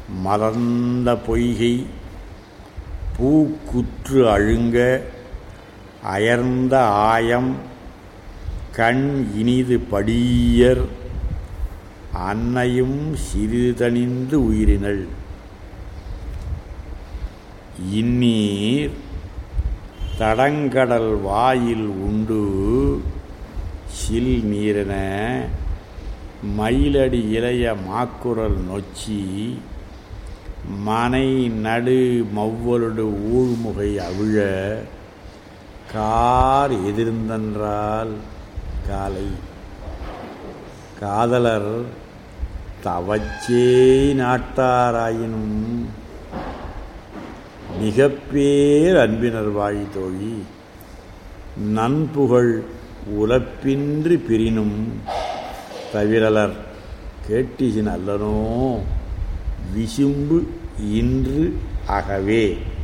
மலர்ந்த பொய்கை பூக்குற்று அழுங்க அயர்ந்த ஆயம் கண் இனிது படியர் அன்னையும் சிறிதணிந்து உயிரினள் இந்நீர் தடங்கடல் வாயில் உண்டு சில் நீரென மயிலடி இளைய மாக்குரல் நொச்சி மனை நடு மவ்வலடு ஊழ்முகை அவிழ கார் எதிர்ந்தன்றால் காலை காதலர் தவச்சே நாட்டாராயினும் மிகப்பேர் அன்பினர் வாழி தோழி நன்புகழ் உலப்பின்றி பிரினும் தவிரலர் கேட்டிசின் அல்லனோ விசும்பு இன்று அகவே